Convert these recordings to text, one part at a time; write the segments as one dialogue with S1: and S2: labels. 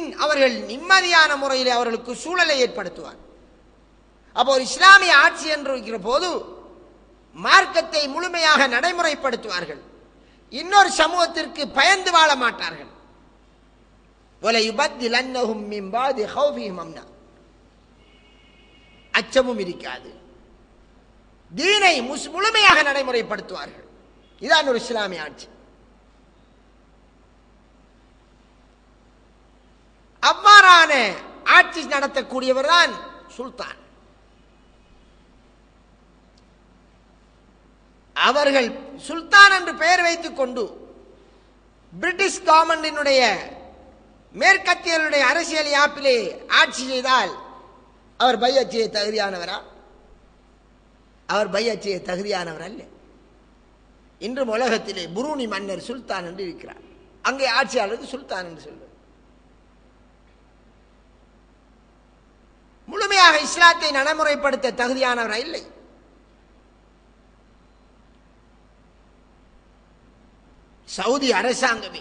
S1: பின் அவர்கள் நிம்மதியான முறையில் அவர்களுக்கு சூழலை ஏற்படுத்துவார் அப்போ ஒரு இஸ்லாமிய ஆட்சி என்று இருக்கிற போது மார்க்கத்தை முழுமையாக நடைமுறைப்படுத்துவார்கள் இன்னொரு சமூகத்திற்கு பயந்து வாழ மாட்டார்கள் وَلَيُبَدِّلَنَّهُمْ مِنْ بَعْدِ خَوْفِهِمْ أَمْنًا. அச்சமும் இருக்காது தீனை முஸ்- முழுமையாக நடைமுறைப்படுத்துவார்கள் இதான் ஒரு இஸ்லாமிய ஆட்சி அவ்வாறான ஆட்சி நடத்தக்கூடியவர் தான் சுல்தான் அவர்கள் சுல்தான் என்று பெயர் வைத்துக் கொண்டு பிரிட்டிஷ் கவர்மெண்டினுடைய மேற்கத்தியர்களுடைய அரசியல் யாப்பிலே ஆட்சி செய்தால் அவர் பையச் செய்ய தகுதியானவரா அவர் பையச் செய்ய தகுதியானவர் அல்ல இன்றும் உலகத்திலே புரூனி மன்னர் சுல்தான் என்று இருக்கிறார் அங்கே ஆட்சியாளருக்கு சுல்தான் என்று சொல்வது முழுமையாக இஸ்லாத்தை நடைமுறைப்படுத்த தகுதியானவரா இல்லை சவுதி அரசாங்கமே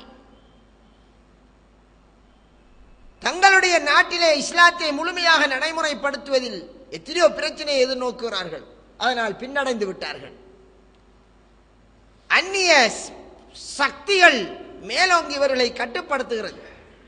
S1: தங்களுடைய நாட்டிலே இஸ்லாத்தை முழுமையாக நடைமுறைப்படுத்துவதில் எத்தனையோ பிரச்சனையை எதிர்நோக்குகிறார்கள் அதனால் பின்னடைந்து விட்டார்கள் அந்நிய ஸ்- சக்திகள் மேலோங்கி இவர்களை கட்டுப்படுத்துகிறது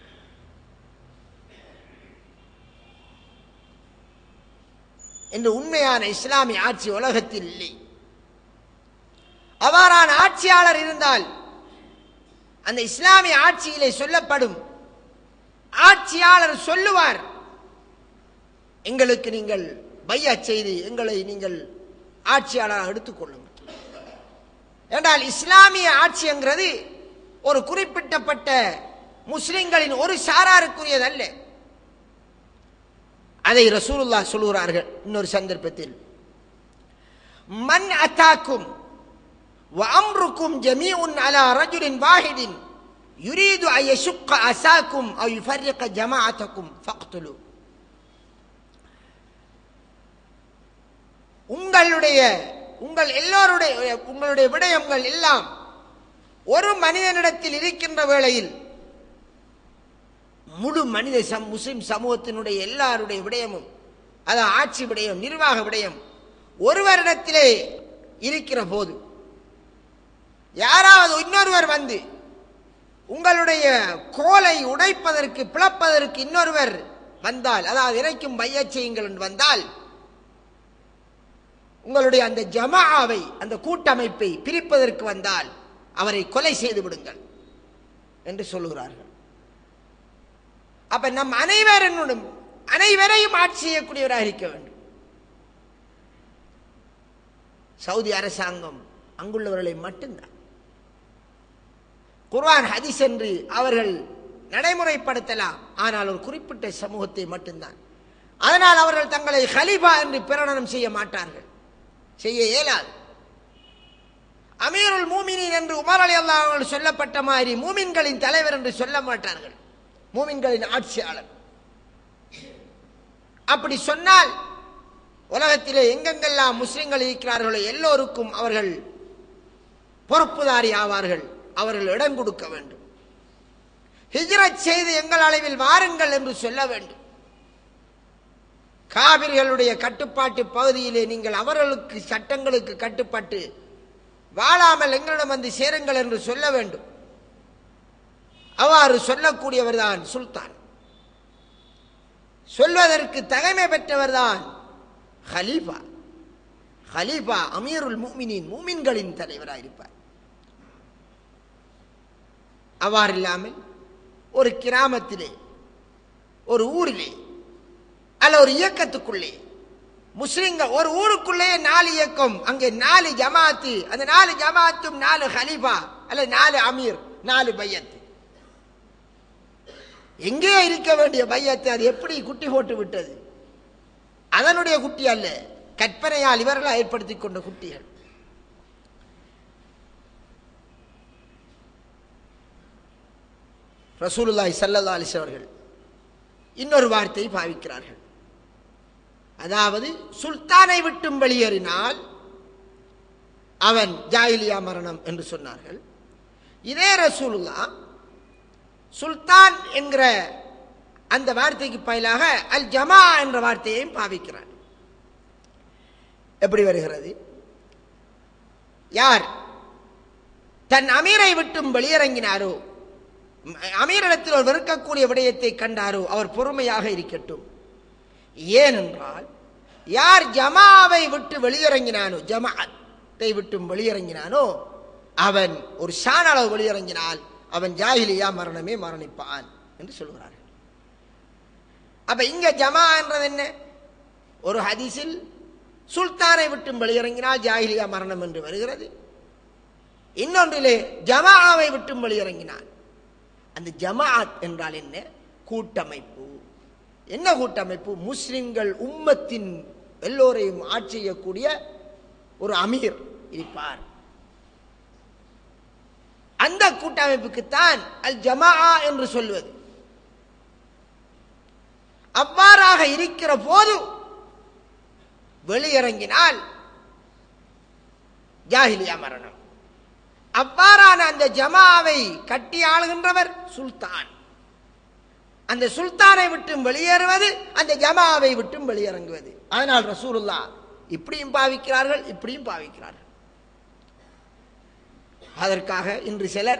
S1: என்று உண்மையான இஸ்லாமிய ஆட்சி உலகத்தில் இல்லை அவ்வாறான ஆட்சியாளர் இருந்தால் அந்த இஸ்லாமிய ஆட்சியிலே சொல்லப்படும் ஆட்சியாளர் சொல்லுவார் எங்களுக்கு நீங்கள் பையா செய்து எங்களை நீங்கள் ஆட்சியாளராக எடுத்துக்கொள்ளுங்கள் என்றால் இஸ்லாமிய ஆட்சிங்கிறது ஒரு குறிப்பிட்டப்பட்ட முஸ்லிம்களின் ஒரு சாராருக்குரியதல்ல அதை ரசூலுல்லாஹ் சொல்லுகிறார்கள் இன்னொரு சந்தர்ப்பத்தில் மன் அத்தாக்கும் وأمركم جميع على رجل واحد يريد أن يشق أساكم أو يفرق جماعتكم فاقتلوا உங்களுடைய உங்கள் எல்லோருடைய உங்களுடைய விடயங்கள் எல்லாம் ஒரு மனிதனிடத்தில் இருக்கின்ற வேளையில் முழு மனித சம் முஸ்லிம் சமூகத்தினுடைய எல்லாருடைய விடயமும் அது ஆட்சி விடயம் நிர்வாக விடயம் ஒருவரிடத்திலே இருக்கிற போது யாராவது இன்னொருவர் வந்து உங்களுடைய கோலை உடைப்பதற்கு பிளப்பதற்கு இன்னொருவர் வந்தால் அதாவது இறைக்கும் பைய செய்யுங்கள் என்று வந்தால் உங்களுடைய அந்த ஜமாவை அந்த கூட்டமைப்பை பிரிப்பதற்கு வந்தால் அவரை கொலை செய்து விடுங்கள் என்று சொல்லுகிறார்கள் அப்ப நம் அனைவரும் அனைவரையும் ஆட்சி செய்யக்கூடியவராக இருக்க வேண்டும் சவுதி அரசாங்கம் அங்குள்ளவர்களை மட்டும்தான் குர்ஆன் ஹதீஸ் என்று அவர்கள் நடைமுறைப்படுத்தலாம் ஆனால் ஒரு குறிப்பிட்ட சமூகத்தை மட்டும்தான் அதனால் அவர்கள் தங்களை ஹலீஃபா என்று பிரகடனம் செய்ய மாட்டார்கள் செய்ய இயலாது அமீருல் மூமினின் என்று உமர் அலி அல்லாஹ் அவர்கள் சொல்லப்பட்ட மாதிரி மூமின்களின் தலைவர் என்று சொல்ல மாட்டார்கள் மூமின்களின் ஆட்சியாளர் அப்படி சொன்னால் உலகத்திலே எங்கெங்கெல்லாம் முஸ்லிம்கள் இருக்கிறார்களோ எல்லோருக்கும் அவர்கள் பொறுப்புதாரி ஆவார்கள் அவர்கள் இடம் கொடுக்க வேண்டும் ஹிஜ்ரத் செய்து எங்கள் அளவில் வாருங்கள் என்று சொல்ல வேண்டும் காவிர்களுடைய கட்டுப்பாட்டு பகுதியிலே நீங்கள் அவர்களுக்கு சட்டங்களுக்கு கட்டுப்பட்டு வாழாமல் எங்களிடம் வந்து சேருங்கள் என்று சொல்ல வேண்டும் அவ்வாறு சொல்லக்கூடியவர் தான் சுல்தான் சொல்வதற்கு தகைமை பெற்றவர்தான் ஹலீஃபா ஹலீஃபா அமீருல் மூமினின் மூமின்களின் தலைவராக இருப்பார் அவ்வாறு இல்லாமல் ஒரு கிராமத்திலே ஒரு ஊரிலே அல்ல ஒரு இயக்கத்துக்குள்ளே முஸ்லிம்கள் ஒரு ஊருக்குள்ளே நாலு இயக்கம் அங்கே நாலு ஜமாத்து அந்த நாலு ஜமாத்தும் நாலு ஹலீஃபா அல்ல நாலு அமீர் நாலு பையத்து எங்கே இருக்க வேண்டிய பையத்து அது எப்படி குட்டி போட்டு விட்டது அதனுடைய குட்டி அல்ல கற்பனையால் இவர்களால் ஏற்படுத்திக் கொண்ட குட்டிகள் ரசூலுல்லாஹி ஸல்லல்லாஹு அலைஹி அவர்கள் இன்னொரு வார்த்தையை பாவிக்கிறார்கள் அதாவது சுல்தானை விட்டும் வெளியேறினால் அவன் ஜாயிலியா மரணம் என்று சொன்னார்கள் இதே ரசூலுல்லா சுல்தான் என்கிற அந்த வார்த்தைக்கு பதிலாக அல் ஜமா என்ற வார்த்தையையும் பாவிக்கிறார் எப்படி வருகிறது யார் தன் அமீரை விட்டும் வெளியிறங்கினாரோ அமீரிடத்தில் ஒரு வெறுக்கக்கூடிய விடயத்தை கண்டாரோ அவர் பொறுமையாக இருக்கட்டும் ஏனென்றால் யார் ஜமாவை விட்டு வெளியிறங்கினானோ ஜமாத்தை விட்டும் வெளியிறங்கினானோ அவன் ஒரு ஷான் அளவு வெளியிறங்கினால் அவன் ஜாகிலியா மரணமே மரணிப்பான் என்று சொல்கிறார்கள் அப்ப இங்க ஜமா என்றது என்ன ஒரு ஹதீஸில் சுல்தானை விட்டும் வெளியிறங்கினால் ஜாகிலியா மரணம் என்று வருகிறது இன்னொன்றிலே ஜமாவை விட்டும் வெளியிறங்கினான் அந்த ஜமாஅத் என்றால் என்ன கூட்டமைப்பு என்ன கூட்டமைப்பு முஸ்லிம்கள் உம்மத்தின் எல்லோரையும் ஆட்சி செய்யக்கூடிய ஒரு அமீர் இருப்பார் அந்த கூட்டமைப்புக்குத்தான் அல் ஜமா என்று சொல்வது அவ்வாறாக இருக்கிற போது வெளியிறங்கினால் ஜாஹிலியா மரணம் அவ்வாறான அந்த ஜமாவை கட்டி ஆளுகின்றவர் சுல்தான் அந்த சுல்தானை விட்டும் வெளியேறுவது அந்த ஜமாவை விட்டும் வெளியிறங்குவது அதனால் ரசூலுல்லா இப்படியும் பாவிக்கிறார்கள் இப்படியும் பாவிக்கிறார்கள் அதற்காக இன்று சிலர்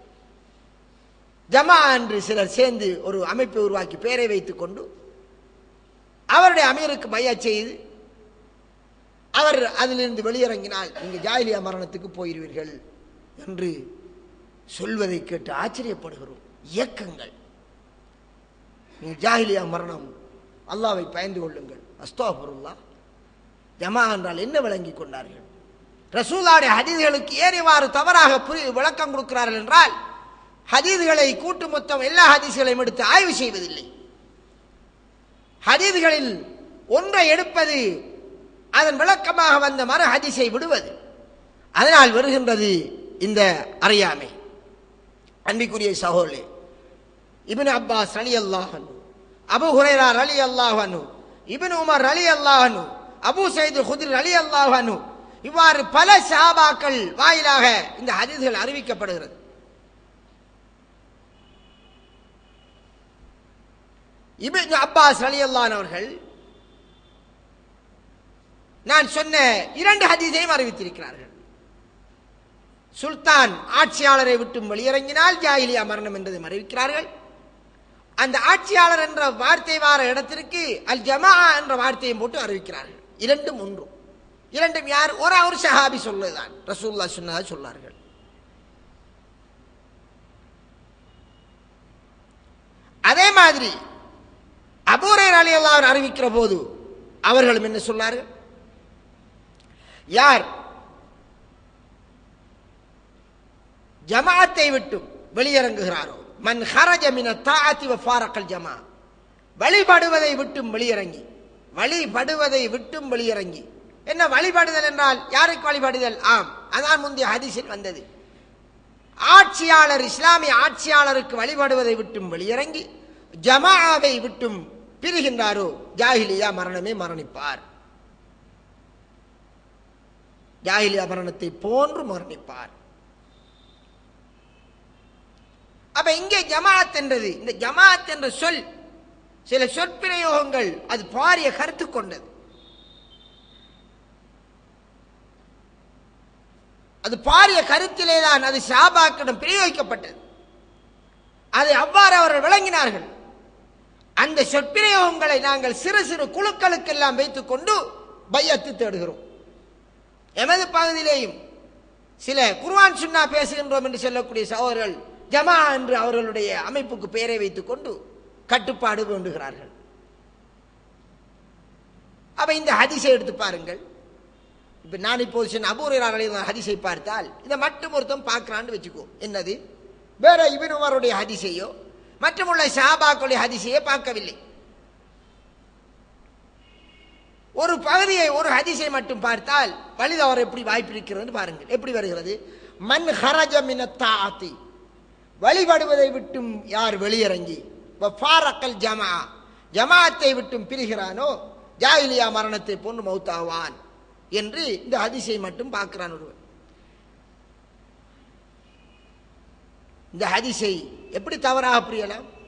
S1: ஜமா என்று சிலர் சேர்ந்து ஒரு அமைப்பை உருவாக்கி பெயரை வைத்துக் கொண்டு அவருடைய அமீருக்கு மையா செய்து அவர் அதிலிருந்து வெளியிறங்கினால் நீங்கள் ஜாயிலியா மரணத்துக்கு போயிருவீர்கள் என்று சொல்வதை கேட்டு ஆச்சரியப்படுகிறோம் இயக்கங்கள் நீங்கள் ஜாஹிலியா மரணம் அல்லாவை பயந்து கொள்ளுங்கள் அஸ்தோபருல்லா ஜமா என்றால் என்ன விளங்கி கொண்டார்கள் ரசூலாடைய ஹதீதுகளுக்கு ஏறிவாறு தவறாக புரி விளக்கம் கொடுக்கிறார்கள் என்றால் ஹதீதுகளை கூட்டு மொத்தம் எல்லா ஹதீஸ்களையும் எடுத்து ஆய்வு செய்வதில்லை ஹதீதுகளில் ஒன்றை எடுப்பது அதன் விளக்கமாக வந்த மறு ஹதீஸை விடுவது அதனால் வருகின்றது இந்த அறியாமை அன்பிக்குரிய சகோலே இபின் அப்பாஸ் அலி அல்லாஹனு அபு ஹுரைரார் அலி அல்லாஹனு இபின் உமர் அலி அல்லாஹனு அபு சைது குதிர் அலி அல்லாஹனு இவ்வாறு பல சஹாபாக்கள் வாயிலாக இந்த ஹதீஸ்கள் அறிவிக்கப்படுகிறது இபின் அப்பாஸ் அலி அல்லான் அவர்கள் நான் சொன்ன இரண்டு ஹதீஸையும் அறிவித்திருக்கிறார்கள் சுல்தான் ஆட்சியாளரை விட்டு வெளியிறங்கினால் ஜாயிலியா மரணம் என்பதை அறிவிக்கிறார்கள் அந்த ஆட்சியாளர் என்ற வார்த்தை வார இடத்திற்கு அல் ஜமா என்ற வார்த்தையும் போட்டு அறிவிக்கிறார்கள் இரண்டும் ஒன்றும் இரண்டும் யார் ஒரு ஒரு சஹாபி சொல்லுதான் ரசூல்லா சொன்னதா சொன்னார்கள் அதே மாதிரி அபூரை அலி அல்லாஹ் அறிவிக்கிற போது அவர்களும் என்ன சொன்னார்கள் யார் ஜமாத்தை விட்டும் வெளியிறங்குகிறாரோ மன் ஹரஜ மின தாஅத்தி வ ஃபாரக்கல் ஜமா வழிபடுவதை விட்டும் வெளியிறங்கி வழிபடுவதை விட்டும் வெளியிறங்கி என்ன வழிபடுதல் என்றால் யாருக்கு வழிபடுதல் ஆம் அதான் முந்தைய ஹதீஸில் வந்தது ஆட்சியாளர் இஸ்லாமிய ஆட்சியாளருக்கு வழிபடுவதை விட்டும் வெளியிறங்கி ஜமாவை விட்டும் பிரிகின்றாரோ ஜாஹிலியா மரணமே மரணிப்பார் ஜாஹிலியா மரணத்தை போன்று மரணிப்பார் அப்ப இங்கே ஜமாத் என்றது இந்த ஜமாத் என்ற சொல் சில சொற்பிரயோகங்கள் அது பாரிய கருத்து கொண்டது அது பாரிய கருத்திலே தான் அது ஷாபாக்கிடம் பிரயோகிக்கப்பட்டது அதை அவ்வாறு அவர்கள் விளங்கினார்கள் அந்த சொற்பிரயோகங்களை நாங்கள் சிறு சிறு குழுக்களுக்கெல்லாம் வைத்துக் கொண்டு பையத்து தேடுகிறோம் எமது பகுதியிலேயும் சில குர்ஆன் சுன்னா பேசுகின்றோம் என்று சொல்லக்கூடிய சகோதரர்கள் ஜமா என்று அவர்களுடைய அமைப்புக்கு பெயரை வைத்துக் கொண்டு கட்டுப்பாடு வேண்டுகிறார்கள் அப்ப இந்த ஹதிசை எடுத்து பாருங்கள் இப்ப நான் இப்போது சொன்ன அபூரையாளர்கள் ஹதிசை பார்த்தால் இதை மட்டும் ஒருத்தன் பார்க்கிறான்னு வச்சுக்கோ என்னது வேற இபின் உமருடைய ஹதிசையோ மற்றுமுள்ள ஷாபாக்களுடைய ஹதிசையோ பார்க்கவில்லை ஒரு பகுதியை ஒரு ஹதிசை மட்டும் பார்த்தால் வழிதவறு எப்படி வாய்ப்பு இருக்கிறது பாருங்கள் எப்படி வருகிறது மண் ஹரஜ மினத்தாத்தி வழிபடுவதை விட்டும் யார் வெளியிறங்கி ஃபாரக்கல் ஜமா ஜமாத்தை விட்டும் பிரிகிறானோ ஜாயிலியா மரணத்தை போன்று மௌத்தாவான் என்று இந்த ஹதிசை மட்டும் பார்க்கிறான் ஒருவன் இந்த ஹதிசை எப்படி தவறாக புரியலாம்